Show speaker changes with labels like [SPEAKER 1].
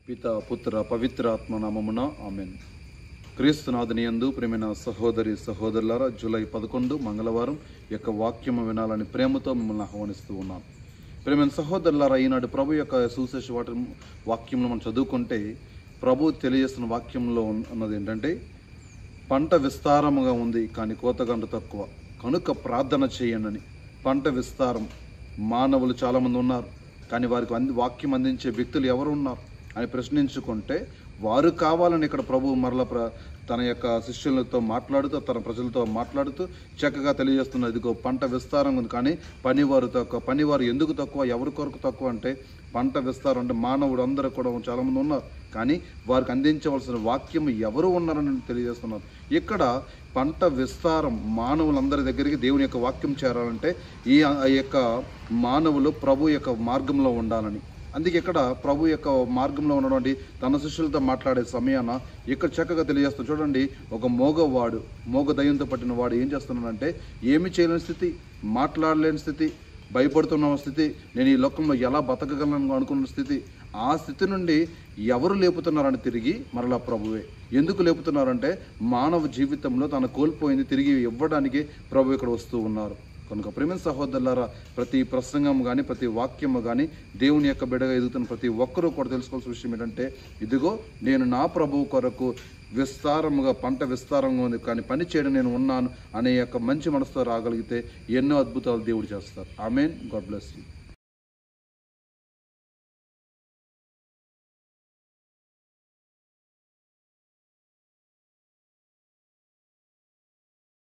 [SPEAKER 1] పిత పుత్ర పవిత్ర ఆత్మ నామమున ఆమెన్ క్రీస్తునాథుని యందు ప్రేమైన సహోదరి సహోదరులారా జూలై పదకొండు మంగళవారం ఈ యొక్క వాక్యము వినాలని ప్రేమతో మిమ్మల్ని ఆహ్వానిస్తూ ఉన్నాను ప్రేమైన సహోదరులారా ఈనాడు ప్రభు యొక్క సుశేష వాటి వాక్యంలో మనం చదువుకుంటే ప్రభు తెలియజేస్తున్న వాక్యంలో ఉన్న- ఉన్నది ఏంటంటే పంట విస్తారముగా ఉంది కానీ కోతగంట తక్కువ కనుక ప్రార్థన చేయండి పంట విస్తారం మానవులు చాలామంది ఉన్నారు కానీ వారికి అంది వాక్యం అందించే వ్యక్తులు ఎవరు ఉన్నారు అని ప్రశ్నించుకుంటే వారు కావాలని ఇక్కడ ప్రభు మరల ప్ర తన యొక్క శిష్యులతో మాట్లాడుతూ తన ప్రజలతో మాట్లాడుతూ చక్కగా తెలియజేస్తున్నది ఇదిగో పంట విస్తారం ఉంది కానీ పనివారు తక్కువ పనివారు ఎందుకు తక్కువ ఎవరి కొరకు తక్కువ అంటే పంట విస్తారం అంటే మానవుడు అందరూ కూడా చాలామంది ఉన్నారు కానీ వారికి అందించవలసిన వాక్యం ఎవరు ఉన్నారని తెలియజేస్తున్నారు ఇక్కడ పంట విస్తారం మానవులందరి దగ్గరికి దేవుని యొక్క వాక్యం చేరాలంటే ఈ ఆ యొక్క మానవులు ప్రభు యొక్క మార్గంలో ఉండాలని అందుకే ఇక్కడ ప్రభు యొక్క మార్గంలో ఉన్నటువంటి తన శిష్యులతో మాట్లాడే సమయాన ఇక్కడ చక్కగా తెలియజేస్తూ చూడండి ఒక మోగవాడు మోగ దయ్యంతో పట్టిన వాడు ఏం చేస్తున్నాడంటే ఏమి చేయలేని స్థితి మాట్లాడలేని స్థితి భయపడుతున్న స్థితి నేను ఈ లోకంలో ఎలా బతకగలను అనుకున్న స్థితి ఆ స్థితి నుండి ఎవరు లేపుతున్నారని తిరిగి మరలా ప్రభువే ఎందుకు లేపుతున్నారంటే మానవ జీవితంలో తన కోల్పోయింది తిరిగి ఇవ్వడానికి ప్రభు ఇక్కడ వస్తూ ఉన్నారు కనుక ప్రేమ సహోదరులారా ప్రతి ప్రసంగం కానీ ప్రతి వాక్యము కానీ దేవుని యొక్క బిడగా ఎదుగుతున్న ప్రతి ఒక్కరూ కూడా తెలుసుకోవాల్సిన విషయం ఏంటంటే ఇదిగో నేను నా ప్రభువు కొరకు విస్తారముగా పంట విస్తారంగా ఉంది కానీ పని చేయడం నేను ఉన్నాను అనే యొక్క మంచి మనసుతో రాగలిగితే ఎన్నో అద్భుతాలు దేవుడు చేస్తారు ఆమెన్ గాడ్ బ్లెస్ యూ